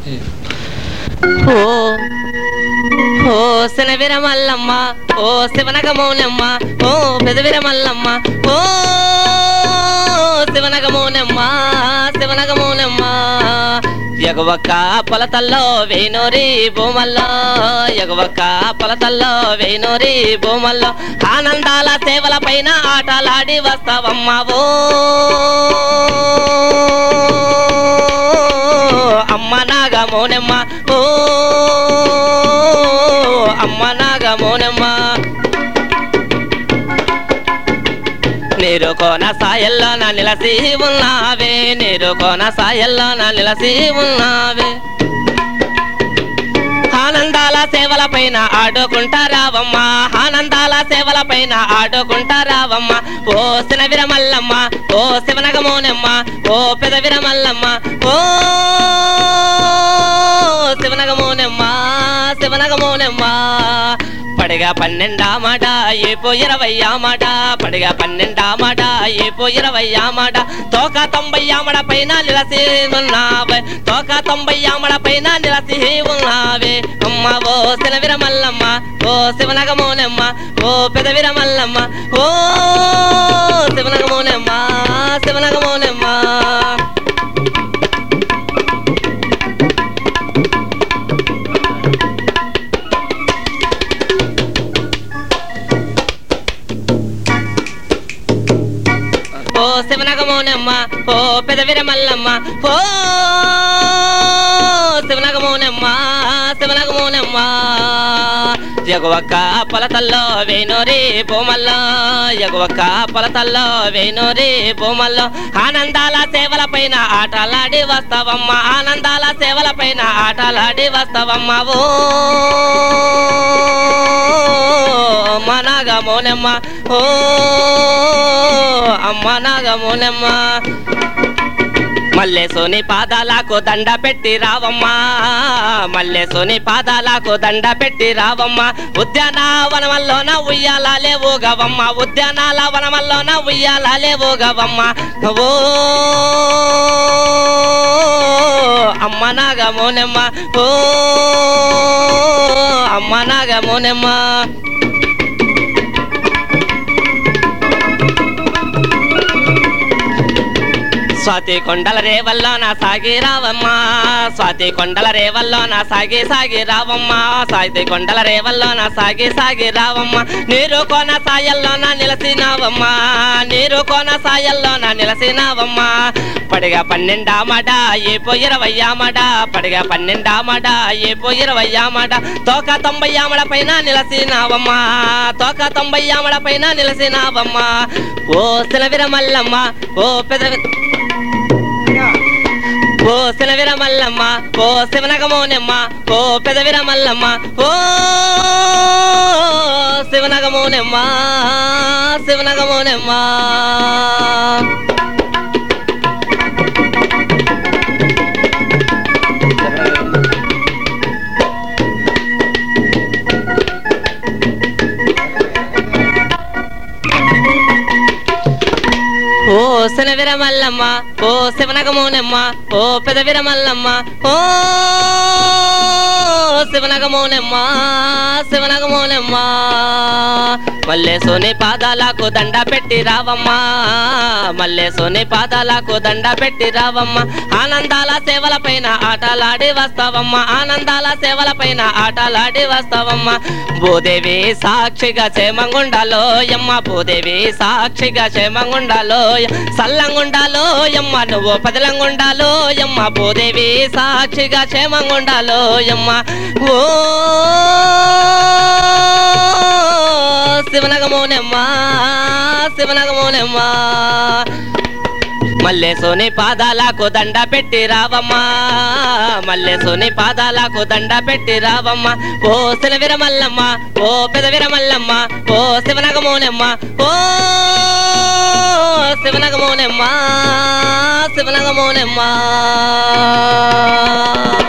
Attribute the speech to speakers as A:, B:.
A: ఓ ఓ శనవిర మల్లమ్మ ఓ శివనగ మౌనమ్మ ఓ పెదవిర మల్లమ్మ ఓ శివనగ మౌనమ్మ శివనగ మౌనమ్మ ఎగువక్క పొలతల్లో వేనూరి భూమల్లో ఎగువక్క పొలతల్లో వేనూరి భూమల్లో ఆనందాల సేవల పైన ఆటలాడి వస్తావమ్మా ఓ అమ్మ నాగమోనమ్మ ఓ అమ్మ నాగమోనమ్మ నీరు కోన సాయల్లో నా నిలసి ఉన్నావే నీరు కోన సాయల్లో నా నిలసి ఉన్నావే ఆనందాల సేవల పైన ఆడుకుంటారావమ్మ ఆనందాల సేవల పైన ఆడుకుంటారావమ్మ ఓ శినవిర మల్లమ్మ ఓ శివనగ మోనమ్మ ఓ పెదవిర మల్లమ్మ ఓ శివనగ మోనమ్మ శివనగ మోనమ్మ పడిగా పన్నెండా మాట ఏపో ఇరవయ్యా మాట పడిగా పన్నెండా మాట ఏపో ఇరవయ్యా మాట తోక తొంభై ఆమడ పైన నిలసి ఉన్నావే తోక తొంభై ఆమడ పైన నిలసి ఉన్నావే అమ్మ ఓ శిలవిర మల్లమ్మ ఓ శివనగ మోనమ్మ ఓ పెదవిర మల్లమ్మ ఓ శివనగ మోనమ్మ శివనగ మోనమ్మ ఓ శివనగమోనమ్మ ఓ పెదవిర మల్లమ్మ ఓ శివనగమోనమ్మ శివనగమోనమ్మ ఎగువక్క పొలతల్లో వేనోరి భూమల్లో ఎగువక్క పొలతల్లో వేనోరి భూమల్లో ఆనందాల సేవల పైన ఆటలాడి వస్తావమ్మ ఆనందాల సేవల పైన ఆటలాడి వస్తావమ్మ ఓ అమ్మ నాగమోనమ్మ ఓ అమ్మ నాగమోనమ్మ మల్లెసోని పాదాలకు దండ పెట్టి రావమ్మా మల్లెసోని పాదాలకు దండ పెట్టి రావమ్మ ఉద్యానవనమల్లోన ఉయ్యాలాలే ఊగవమ్మ ఉద్యానాల వనమల్లోన ఉయ్యాలాలే ఊగవమ్మ ఓ అమ్మ నాగమోనమ్మ ఓ అమ్మ నాగమోనమ్మ స్వాతి కొండల రేవల్లో నా సాగి రావమ్మా స్వాతి కొండల రేవల్లో నా సాగి సాగి రావమ్మా స్వాతి కొండల రేవల్లో నా సాగి సాగి రావమ్మా నీరు కోన సాయల్లో నా నిలసినావమ్మా నీరు కోన సాయల్లో నా నిలసినావమ్మా పడిగా పన్నెండా మాట ఏపో ఇరవయ్యా మాట పడిగా పన్నెండా మాట ఏపో ఇరవయ్యా మాట తోక తొంభై ఆమడ పైన నిలసినావమ్మా తోక తొంభై ఆమడ పైన నిలసినావమ్మా ఓ శిలవిర మల్లమ్మ ఓ పెదవి ఓ శిలవిర మల్లమ్మ ఓ శివనగమోనమ్మ ఓ పెదవిర మల్లమ్మ ఓ శివనగమోనమ్మ శివనగమోనమ్మ ఓ శనవిర మల్లమ్మ ఓ శివనగమోనమ్మ ఓ పెదవిర మల్లమ్మ ఓ శివనగమోనమ్మ శివనగమోనమ్మ మల్లె సోని పాదాలకు దండ పెట్టి రావమ్మా మల్లె సోని పాదాలకు దండ పెట్టి రావమ్మ ఆనందాల సేవల పైన ఆటలాడి వస్తావమ్మ ఆనందాల సేవల పైన ఆటలాడి వస్తావమ్మ భూదేవి సాక్షిగా క్షేమంగుండాలో యమ్మ భూదేవి సాక్షిగా క్షేమంగుండాలో సల్లంగుండాలో యమ్మ నువ్వు పదిలంగుండాలో యమ్మ భూదేవి సాక్షిగా క్షేమంగుండాలో యమ్మ ఓ శివనగమోనమ్మ శివనగమోనమ్మ మల్లె సోని పాదాలకు దండ పెట్టి రావమ్మా మల్లె సోని పాదాలకు దండ పెట్టి రావమ్మ ఓ శిలవిర మల్లమ్మ ఓ పెదవిర మల్లమ్మ ఓ శివనగమోనమ్మ ఓ శివనగమోనమ్మ శివనగమోనమ్మ